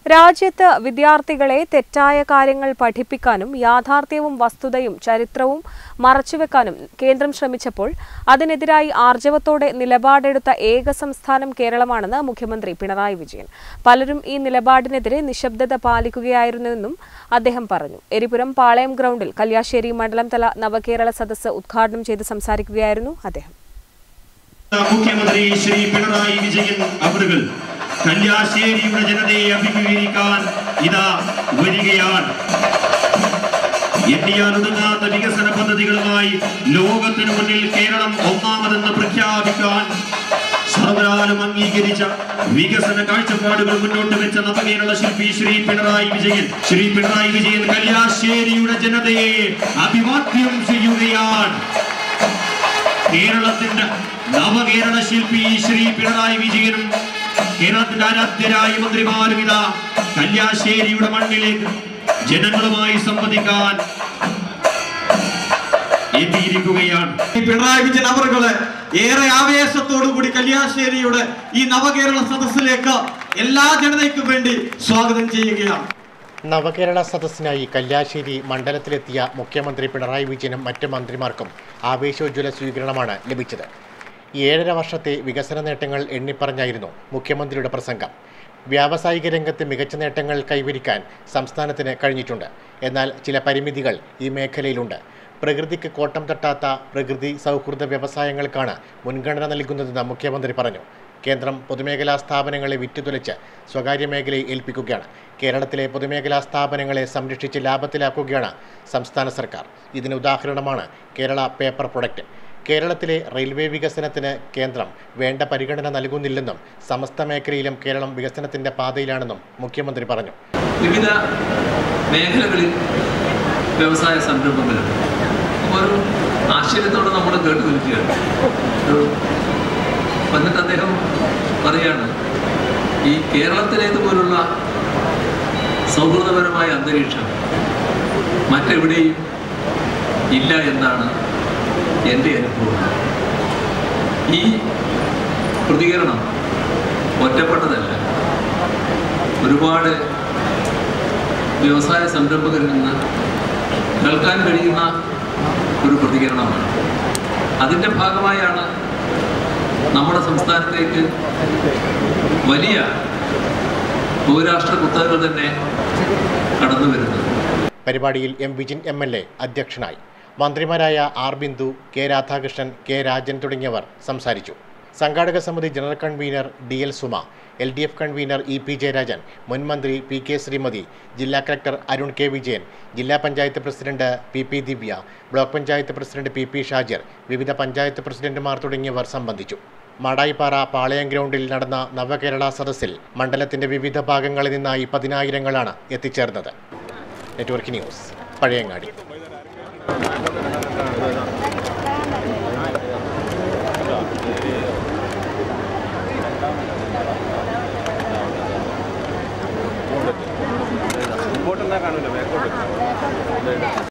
രാജ്യത്ത് വിദ്യാർത്ഥികളെ തെറ്റായ കാര്യങ്ങൾ പഠിപ്പിക്കാനും യാഥാർത്ഥ്യവും വസ്തുതയും ചരിത്രവും മറച്ചുവെക്കാനും കേന്ദ്രം ശ്രമിച്ചപ്പോൾ അതിനെതിരായി ആർജവത്തോടെ നിലപാടെടുത്ത ഏക സംസ്ഥാനം കേരളമാണെന്ന് മുഖ്യമന്ത്രി പിണറായി വിജയൻ പലരും ഈ നിലപാടിനെതിരെ നിശബ്ദത പാലിക്കുകയായിരുന്നുവെന്നും അദ്ദേഹം പറഞ്ഞു എരിപുരം പാളയം ഗ്രൗണ്ടിൽ കല്യാശ്ശേരി മണ്ഡലം തല നവകേരള സദസ്സ് ഉദ്ഘാടനം ചെയ്ത് സംസാരിക്കുകയായിരുന്നു അദ്ദേഹം മുഖ്യമന്ത്രി ശ്രീ പിണറായി വിജയൻ അവറുകൾ കല്യാശ്ശേരിയുടെ ജനതയെ അഭിമുഖീകരിക്കാൻ ഇതാ വരികയാണ് എണ്ണിയാലൊടുങ്ങാത്ത വികസന പദ്ധതികളുമായി ലോകത്തിനു മുന്നിൽ കേരളം ഒന്നാമതെന്ന് പ്രഖ്യാപിക്കാൻ സർവരാലും അംഗീകരിച്ച വികസന കാഴ്ചപ്പാടുകൾ മുന്നോട്ട് വെച്ച നവകേരള ശില്പി ശ്രീ പിണറായി വിജയൻ ശ്രീ പിണറായി വിജയൻ കല്യാശ്ശേരിയുടെ ജനതയെ അഭിവാദ്യം ചെയ്യുകയാണ് കേരളത്തിന്റെ നവകേരള ശില്പി ശ്രീ പിണറായി വിജയനും കേരളത്തിന്റെ ആരാധ്യരായ മന്ത്രിമാരും ഇതാ കല്യാശ്ശേരിയുടെ മണ്ണിലേക്ക് ജനങ്ങളുമായി സംവദിക്കാൻ എത്തിയിരിക്കുകയാണ് ഈ പിണറായി വിജയൻ അവറുകള് ഏറെ ആവേശത്തോടു കൂടി കല്യാശ്ശേരിയുടെ ഈ നവകേരള സദസ്സിലേക്ക് എല്ലാ ജനതയ്ക്കും വേണ്ടി സ്വാഗതം ചെയ്യുകയാണ് നവകേരള സദസ്സിനായി കല്യാശ്ശേരി മണ്ഡലത്തിലെത്തിയ മുഖ്യമന്ത്രി പിണറായി വിജയനും മറ്റ് മന്ത്രിമാർക്കും ആവേശോജ്വല സ്വീകരണമാണ് ലഭിച്ചത് ഏഴര വർഷത്തെ വികസന നേട്ടങ്ങൾ എണ്ണിപ്പറഞ്ഞായിരുന്നു മുഖ്യമന്ത്രിയുടെ പ്രസംഗം വ്യാവസായിക രംഗത്ത് മികച്ച നേട്ടങ്ങൾ കൈവരിക്കാൻ സംസ്ഥാനത്തിന് കഴിഞ്ഞിട്ടുണ്ട് എന്നാൽ ചില പരിമിതികൾ ഈ മേഖലയിലുണ്ട് പ്രകൃതിക്ക് കോട്ടം തട്ടാത്ത പ്രകൃതി സൗഹൃദ വ്യവസായങ്ങൾക്കാണ് മുൻഗണന നൽകുന്നതെന്ന് മുഖ്യമന്ത്രി പറഞ്ഞു കേന്ദ്രം പൊതുമേഖലാ സ്ഥാപനങ്ങളെ വിറ്റുതുലച്ച് സ്വകാര്യ മേഖലയെ ഏൽപ്പിക്കുകയാണ് കേരളത്തിലെ പൊതുമേഖലാ സ്ഥാപനങ്ങളെ സംരക്ഷിച്ച് ലാഭത്തിലാക്കുകയാണ് സംസ്ഥാന സർക്കാർ ഇതിന് ഉദാഹരണമാണ് കേരള പേപ്പർ പ്രൊഡക്റ്റ് കേരളത്തിലെ റെയിൽവേ വികസനത്തിന് കേന്ദ്രം വേണ്ട പരിഗണന നൽകുന്നില്ലെന്നും സമസ്ത മേഖലയിലും കേരളം വികസനത്തിന്റെ പാതയിലാണെന്നും മുഖ്യമന്ത്രി പറഞ്ഞു വിവിധ മേഖലകളിൽ വ്യവസായ സംരംഭങ്ങളുണ്ട് അപ്പോൾ ഒരു ആശ്ചര്യത്തോടെ നമ്മൾ കേട്ട് നിൽക്കുകയാണ് ഒരു വന്നിട്ട് അദ്ദേഹം പറയാണ് ഈ കേരളത്തിലേതുപോലുള്ള സൗഹൃദപരമായ അന്തരീക്ഷം മറ്റെവിടെയും ഇല്ല എന്നാണ് എൻ്റെ അനുഭവം ഈ പ്രതികരണം ഒറ്റപ്പെട്ടതല്ല ഒരുപാട് വ്യവസായ സംരംഭകരിൽ നിന്ന് കേൾക്കാൻ കഴിയുന്ന ഒരു പ്രതികരണമാണ് അതിൻ്റെ ഭാഗമായാണ് നമ്മുടെ സംസ്ഥാനത്തേക്ക് വലിയ ബഹുരാഷ്ട്ര കുത്തകകൾ തന്നെ കടന്നു വരുന്നത് പരിപാടിയിൽ M Vijin M L A അധ്യക്ഷനായി മന്ത്രിമാരായ R Bindu K Radhakrishnan K Rajan തുടങ്ങിയവർ സംസാരിച്ചു സംഘാടക സമിതി general convener D L Suma L D F convener E P Jayarajan മുൻ മന്ത്രി പി കെ ശ്രീമതി ജില്ലാ കളക്ടർ അരുൺ കെ വിജയൻ ജില്ലാ panchayat president P P Divya block panchayat president P P Shajir വിവിധ പഞ്ചായത്ത് പ്രസിഡന്റുമാർ തുടങ്ങിയവർ സംബന്ധിച്ചു മാടായിപ്പാറ പാളയം ഗ്രൗണ്ടിൽ നടന്ന നവകേരള സദസ്സിൽ മണ്ഡലത്തിന്റെ വിവിധ ഭാഗങ്ങളിൽ നിന്നായി പതിനായിരങ്ങളാണ് എത്തിച്ചേർന്നത് നെറ്റ്വർക്ക് ന്യൂസ് പഴയങ്ങാടി